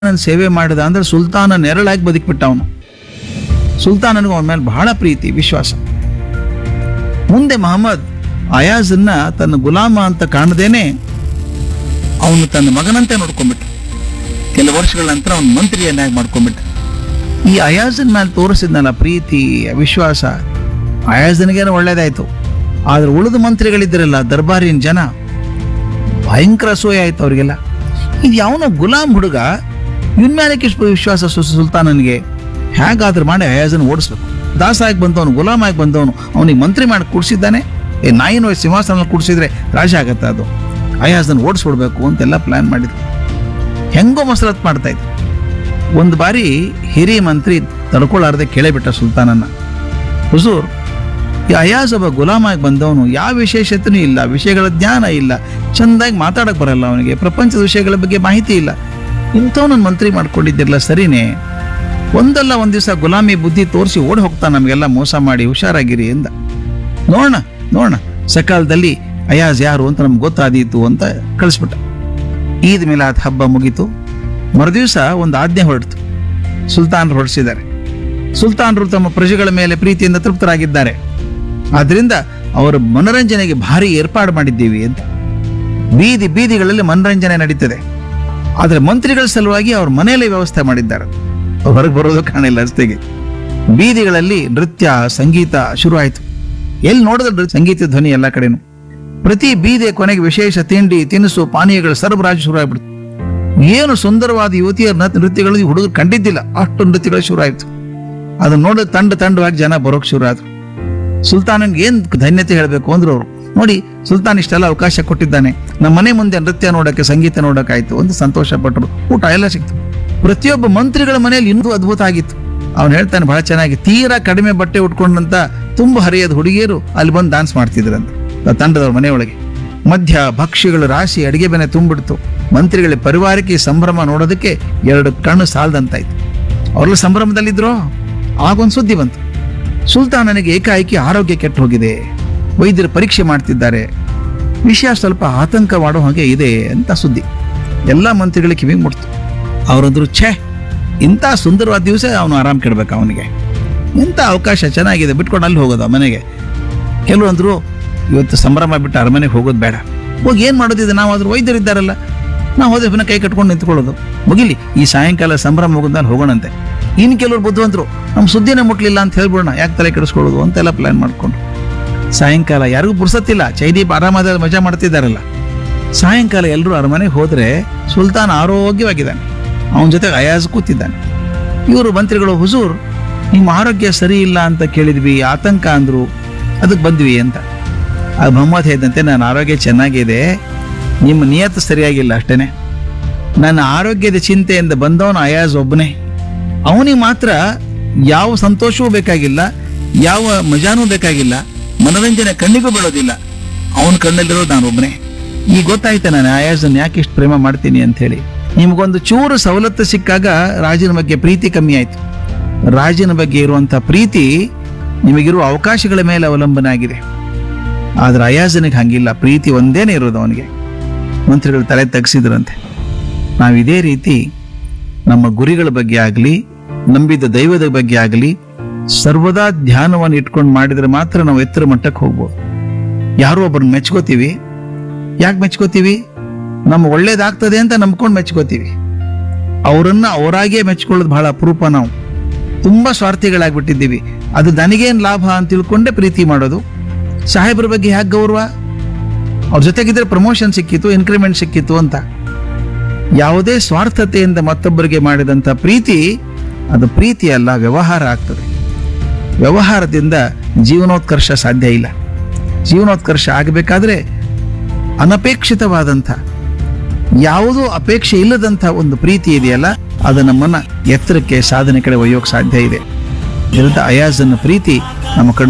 ನನ್ನ ಸೇವೆ ಮಾಡಿದ ಅಂದ್ರೆ ಸುಲ್ತಾನ ನೆರಳಾಗಿ ಬದುಕ್ಬಿಟ್ಟ ಅವನು ಸುಲ್ತಾನನಿಗೆ ಅವನ ಮೇಲೆ ಬಹಳ ಪ್ರೀತಿ ವಿಶ್ವಾಸ ಮುಂದೆ ಮಹಮ್ಮದ್ ಅಯಾಜನ್ನ ತನ್ನ ಗುಲಾಮ ಅಂತ ಕಾಣದೇನೆ ಅವನು ತನ್ನ ಮಗನಂತೆ ನೋಡ್ಕೊಂಡ್ಬಿಟ್ಟ ಕೆಲವು ವರ್ಷಗಳ ನಂತರ ಅವನು ಮಂತ್ರಿಯನ್ನಾಗಿ ಮಾಡ್ಕೊಂಡ್ಬಿಟ್ಟ ಈ ಅಯಾಜನ್ ಮೇಲೆ ತೋರಿಸಿದ್ನಲ್ಲ ಪ್ರೀತಿ ವಿಶ್ವಾಸ ಅಯಾಜನಿಗೇನೋ ಒಳ್ಳೇದಾಯ್ತು ಆದ್ರೆ ಉಳಿದ ಮಂತ್ರಿಗಳಿದ್ರಲ್ಲ ದರ್ಬಾರಿನ ಜನ ಭಯಂಕರ ಅಸೂಯೆ ಆಯ್ತು ಅವರಿಗೆಲ್ಲ ಇದು ಯಾವನೋ ಗುಲಾಮ್ ಹುಡುಗ ಇವನ್ ಮೇಲೆ ಇಷ್ಟು ವಿಶ್ವಾಸ ಸು- ಸುಲ್ತಾನನಿಗೆ ಹೇಗಾದ್ರೂ ಮಾಡಿ ಅಯಾಜನ್ ಓಡಿಸ್ಬೇಕು ದಾಸ ಆಗಿ ಬಂದವನು ಗುಲಾಮ್ ಆಗಿ ಬಂದವನು ಅವನಿಗೆ ಮಂತ್ರಿ ಮಾಡಿ ಕೂಡಿಸಿದ್ದಾನೆ ಏ ನಾಯಿನ ಸಿಂಹಾಸನ ಕೂಡಿಸಿದ್ರೆ ರಾಜ ಆಗತ್ತೆ ಅದು ಅಯಾಜನ್ ಓಡಿಸ್ಬಿಡ್ಬೇಕು ಅಂತೆಲ್ಲ ಪ್ಲಾನ್ ಮಾಡಿದ್ರು ಹೆಂಗೋ ಮಸರತ್ ಮಾಡ್ತಾ ಇದ್ರು ಒಂದು ಬಾರಿ ಹಿರಿಯ ಮಂತ್ರಿ ತಡ್ಕೊಳ್ಳಾರ್ದೆ ಕೇಳಿಬಿಟ್ಟ ಸುಲ್ತಾನನ್ನ ಹುಜೂರ್ ಈ ಅಯಾಜ್ ಒಬ್ಬ ಗುಲಾಮಾಗಿ ಬಂದವನು ಯಾವ ವಿಶೇಷತೆನೂ ಇಲ್ಲ ವಿಷಯಗಳ ಜ್ಞಾನ ಇಲ್ಲ ಚೆಂದಾಗಿ ಮಾತಾಡಕ್ ಬರಲ್ಲ ಅವನಿಗೆ ಪ್ರಪಂಚದ ವಿಷಯಗಳ ಬಗ್ಗೆ ಮಾಹಿತಿ ಇಲ್ಲ ಇಂಥವನನ್ನು ಮಂತ್ರಿ ಮಾಡ್ಕೊಂಡಿದ್ದಿರಲ್ಲ ಸರಿನೇ ಒಂದಲ್ಲ ಒಂದ್ ದಿವಸ ಗುಲಾಮಿ ಬುದ್ಧಿ ತೋರಿಸಿ ಓಡಿ ಹೋಗ್ತಾನೆ ನಮಗೆಲ್ಲ ಮೋಸ ಮಾಡಿ ಹುಷಾರಾಗಿರಿ ಎಂದ ನೋಡೋಣ ನೋಡೋಣ ಸಕಾಲದಲ್ಲಿ ಅಯಾಜ್ ಯಾರು ಅಂತ ನಮ್ಗೆ ಗೊತ್ತಾದೀತು ಅಂತ ಕಳಿಸ್ಬಿಟ್ಟ ಈದ್ ಮಿಲಾದ್ ಹಬ್ಬ ಮುಗೀತು ಮರುದಿವಸ ಒಂದು ಆಜ್ಞೆ ಹೊರಡ್ತು ಸುಲ್ತಾನರು ಹೊರಡಿಸಿದ್ದಾರೆ ಸುಲ್ತಾನರು ತಮ್ಮ ಪ್ರಜೆಗಳ ಮೇಲೆ ಪ್ರೀತಿಯಿಂದ ತೃಪ್ತರಾಗಿದ್ದಾರೆ ಆದ್ರಿಂದ ಅವರ ಮನರಂಜನೆಗೆ ಭಾರಿ ಏರ್ಪಾಡು ಮಾಡಿದ್ದೀವಿ ಅಂತ ಬೀದಿ ಬೀದಿಗಳಲ್ಲಿ ಮನರಂಜನೆ ನಡೀತದೆ ಆದರೆ ಮಂತ್ರಿಗಳ ಸಲುವಾಗಿ ಅವ್ರ ಮನೆಯಲ್ಲೇ ವ್ಯವಸ್ಥೆ ಮಾಡಿದ್ದಾರೆ ಹೊರಗೆ ಬರೋದು ಕಾಣಿಲ್ಲ ರಸ್ತೆಗೆ ಬೀದಿಗಳಲ್ಲಿ ನೃತ್ಯ ಸಂಗೀತ ಶುರು ಆಯಿತು ಎಲ್ಲಿ ನೋಡಿದ್ರೆ ನೃತ್ಯ- ಸಂಗೀತ ಧ್ವನಿ ಎಲ್ಲ ಕಡೆನು ಪ್ರತಿ ಬೀದಿಯ ಕೊನೆಗೆ ವಿಶೇಷ ತಿಂಡಿ ತಿನಿಸು ಪಾನೀಯಗಳ ಸರಬರಾಜು ಶುರು ಆಗ್ಬಿಡ್ತು ಏನು ಸುಂದರವಾದ ಯುವತಿಯರ ನೃತ್ಯ- ನೃತ್ಯಗಳು ಈ ಹುಡುಗರು ಕಂಡಿದ್ದಿಲ್ಲ ಅಷ್ಟು ನೃತ್ಯಗಳು ಶುರು ಆಯ್ತು ಅದನ್ನ ನೋಡಿ ತಂಡ ತಂಡವಾಗಿ ಜನ ಬರೋಕ್ ಶುರು ಆದ್ರು ಸುಲ್ತಾನನ್ಗೆ ಏನ್ ಧನ್ಯತೆ ಹೇಳಬೇಕು ಅಂದ್ರು ಅವರು ನೋಡಿ ಸುಲ್ತಾನ್ ಇಷ್ಟೆಲ್ಲ ಅವಕಾಶ ಕೊಟ್ಟಿದ್ದಾನೆ ನಮ್ಮ ಮನೆ ಮುಂದೆ ನೃತ್ಯ ನೋಡಕ್ಕೆ ಸಂಗೀತ ನೋಡಕ್ಕಾಯ್ತು ಅಂತ ಸಂತೋಷ ಪಟ್ಟರು ಊಟ ಎಲ್ಲ ಸಿಕ್ತು ಪ್ರತಿಯೊಬ್ಬ ಮಂತ್ರಿಗಳ ಮನೆಯಲ್ಲಿ ಇನ್ನೂ ಅದ್ಭುತ ಆಗಿತ್ತು ಅವ್ನು ಹೇಳ್ತಾನೆ ಬಹಳ ಚೆನ್ನಾಗಿ ತೀರಾ ಕಡಿಮೆ ಬಟ್ಟೆ ಉಟ್ಕೊಂಡಂತ ತುಂಬ ಹರಿಯದ ಹುಡುಗಿಯರು ಅಲ್ಲಿ ಬಂದು ಡಾನ್ಸ್ ಮಾಡ್ತಿದ್ರಂತ ಆ ತಂಡದವ್ರ ಮನೆಯೊಳಗೆ ಮಧ್ಯ ಭಕ್ಷ್ಯಗಳು ರಾಶಿ ಅಡಿಗೆ ಬೆನೆ ತುಂಬಿಡ್ತು ಮಂತ್ರಿಗಳ ಪರಿವಾರಕ್ಕೆ ಈ ಸಂಭ್ರಮ ನೋಡೋದಕ್ಕೆ ಎರಡು ಕಣ್ಣು ಸಾಲದಂತಾಯ್ತು ಅವರೆಲ್ಲ ಸಂಭ್ರಮದಲ್ಲಿದ್ರು ಆಗೊಂದು ಸುದ್ದಿ ಬಂತು ಸುಲ್ತಾನನಿಗೆ ಏಕಾಏಕಿ ಆರೋಗ್ಯ ಕೆಟ್ಟು ಹೋಗಿದೆ ವೈದ್ಯರು ಪರೀಕ್ಷೆ ಮಾಡ್ತಿದ್ದಾರೆ ವಿಷಯ ಸ್ವಲ್ಪ ಆತಂಕ ಮಾಡೋ ಹಾಗೆ ಇದೆ ಅಂತ ಸುದ್ದಿ ಎಲ್ಲ ಮಂತ್ರಿಗಳಿಗೆ ಕಿವಿಗೆ ಮುಟ್ತು ಅವರಂದ್ರು ಛೇ ಇಂಥ ಸುಂದರವಾದ ದಿವಸ ಅವನು ಆರಾಮ್ ಕೆಡ್ಬೇಕು ಅವನಿಗೆ ಇಂಥ ಅವಕಾಶ ಚೆನ್ನಾಗಿದೆ ಬಿಟ್ಕೊಂಡು ಅಲ್ಲಿ ಹೋಗೋದು ಆ ಮನೆಗೆ ಕೆಲವು ಅಂದ್ರು ಇವತ್ತು ಸಂಭ್ರಮ ಬಿಟ್ಟು ಅರಮನೆಗೆ ಹೋಗೋದು ಬೇಡ ಹೋಗಿ ಏನು ಮಾಡೋದಿದೆ ನಾವು ಅದ್ರ ವೈದ್ಯರಿದ್ದಾರಲ್ಲ ನಾವು ಹೋದ್ರೆ ಪುನಃ ಕೈ ಕಟ್ಕೊಂಡು ನಿಂತ್ಕೊಳ್ಳೋದು ಮುಗಿಲಿ ಈ ಸಾಯಂಕಾಲ ಸಂಭ್ರಮ ಮುಗಿದ್ಮೇಲೆ ಹೋಗೋಣಂತೆ ಇನ್ನು ಕೆಲವರು ಬುದ್ಧಿವಂತರು ನಮ್ಮ ಸುದ್ದಿನೇ ಮುಟ್ಲಿಲ್ಲ ಅಂತ ಹೇಳ್ಬಿಡೋಣ ಯಾಕೆ ತಲೆ ಕೆಡಿಸ್ಕೊಳ್ಳೋದು ಅಂತೆಲ್ಲ ಪ್ಲಾನ್ ಮಾಡ್ಕೊಂಡು ಸಾಯಂಕಾಲ ಯಾರಿಗೂ ಪುರ್ಸತ್ತಿಲ್ಲ ಚೈದೀಪ್ ಆರಾಮಾದ ಮಜಾ ಮಾಡ್ತಿದ್ದಾರಲ್ಲ ಸಾಯಂಕಾಲ ಎಲ್ಲರೂ ಅರಮನೆಗೆ ಹೋದ್ರೆ ಸುಲ್ತಾನ್ ಆರೋಗ್ಯವಾಗಿದ್ದಾನೆ ಅವನ ಜೊತೆ ಅಯಾಜ್ ಕೂತಿದ್ದಾನೆ ಇವರು ಮಂತ್ರಿಗಳು ಹುಜೂರ್ ನಿಮ್ಮ ಆರೋಗ್ಯ ಸರಿ ಇಲ್ಲ ಅಂತ ಕೇಳಿದ್ವಿ ಆತಂಕ ಅಂದ್ರು ಅದಕ್ಕೆ ಬಂದ್ವಿ ಅಂತ ಆ ಮೊಹಮ್ಮದ್ ಹೇಳಿದಂತೆ ನನ್ನ ಆರೋಗ್ಯ ಚೆನ್ನಾಗಿದೆ ನಿಮ್ಮ ನಿಯತ್ತು ಸರಿಯಾಗಿಲ್ಲ ಅಷ್ಟೇನೆ ನನ್ನ ಆರೋಗ್ಯದ ಚಿಂತೆಯಿಂದ ಬಂದವನು ಅಯಾಜ್ ಒಬ್ಬನೇ ಅವನಿಗೆ ಮಾತ್ರ ಯಾವ ಸಂತೋಷವೂ ಬೇಕಾಗಿಲ್ಲ ಯಾವ ಮಜಾನೂ ಬೇಕಾಗಿಲ್ಲ ಮನೋರಂಜನೆ ಕಣ್ಣಿಗೂ ಬೀಳೋದಿಲ್ಲ ಅವನ ಕಣ್ಣಲ್ಲಿರೋದು ನಾನು ಒಬ್ಬನೇ ಈಗ ಗೊತ್ತಾಯ್ತು ನಾನು ಅಯಾಜನ್ ಯಾಕೆ ಇಷ್ಟು ಪ್ರೇಮ ಮಾಡ್ತೀನಿ ಅಂತ ಹೇಳಿ ನಿಮಗೊಂದು ಚೂರು ಸವಲತ್ತು ಸಿಕ್ಕಾಗ ರಾಜನ ಬಗ್ಗೆ ಪ್ರೀತಿ ಕಮ್ಮಿ ಆಯ್ತು ರಾಜನ ಬಗ್ಗೆ ಇರುವಂತ ಪ್ರೀತಿ ನಿಮಗಿರುವ ಅವಕಾಶಗಳ ಮೇಲೆ ಅವಲಂಬನೆ ಆಗಿದೆ ಆದ್ರೆ ಅಯಾಜನಿಗೆ ಹಂಗಿಲ್ಲ ಪ್ರೀತಿ ಒಂದೇನೆ ಇರೋದು ಅವನಿಗೆ ಮಂತ್ರಿಗಳು ತಲೆ ತಗ್ಸಿದ್ರಂತೆ ನಾವು ಇದೇ ರೀತಿ ನಮ್ಮ ಗುರಿಗಳ ಬಗ್ಗೆ ಆಗಲಿ ನಂಬಿದ ದೈವದ ಬಗ್ಗೆ ಆಗಲಿ ಸರ್ವದಾ ಧ್ಯಾನವನ್ನು ಇಟ್ಕೊಂಡು ಮಾಡಿದ್ರೆ ಮಾತ್ರ ನಾವು ಎತ್ತರ ಮಟ್ಟಕ್ಕೆ ಹೋಗ್ಬೋದು ಯಾರೋ ಒಬ್ಬರನ್ನ ಮೆಚ್ಕೋತೀವಿ ಯಾಕೆ ಮೆಚ್ಕೋತೀವಿ ನಮ್ಮ ಒಳ್ಳೇದಾಗ್ತದೆ ಅಂತ ನಂಬ್ಕೊಂಡು ಮೆಚ್ಕೋತೀವಿ ಅವರನ್ನ ಅವರಾಗೇ ಮೆಚ್ಕೊಳ್ಳೋದು ಬಹಳ ಅಪರೂಪ ನಾವು ತುಂಬಾ ಸ್ವಾರ್ಥಿಗಳಾಗ್ಬಿಟ್ಟಿದ್ದೀವಿ ಅದು ನನಗೇನ್ ಲಾಭ ಅಂತ ತಿಳ್ಕೊಂಡೇ ಪ್ರೀತಿ ಮಾಡೋದು ಸಾಹೇಬ್ರ ಬಗ್ಗೆ ಯಾಕೆ ಗೌರವ ಅವ್ರ ಜೊತೆಗಿದ್ರೆ ಪ್ರಮೋಷನ್ ಸಿಕ್ಕಿತ್ತು ಇನ್ಕ್ರಿಮೆಂಟ್ ಸಿಕ್ಕಿತ್ತು ಅಂತ ಯಾವುದೇ ಸ್ವಾರ್ಥತೆಯಿಂದ ಮತ್ತೊಬ್ಬರಿಗೆ ಮಾಡಿದಂಥ ಪ್ರೀತಿ ಅದು ಪ್ರೀತಿ ಅಲ್ಲ ವ್ಯವಹಾರ ಆಗ್ತದೆ ವ್ಯವಹಾರದಿಂದ ಜೀವನೋತ್ಕರ್ಷ ಸಾಧ್ಯ ಇಲ್ಲ ಜೀವನೋತ್ಕರ್ಷ ಆಗಬೇಕಾದ್ರೆ ಅನಪೇಕ್ಷಿತವಾದಂಥ ಯಾವುದೂ ಅಪೇಕ್ಷೆ ಇಲ್ಲದಂಥ ಒಂದು ಪ್ರೀತಿ ಇದೆಯಲ್ಲ ಅದು ನಮ್ಮನ್ನ ಎತ್ತರಕ್ಕೆ ಸಾಧನೆ ಕಡೆ ಒಯ್ಯೋಕೆ ಸಾಧ್ಯ ಇದೆ ಇದರಿಂದ ಅಯಾಜನ್ನ ಪ್ರೀತಿ ನಮ್ಮ ಕಣ್ಣು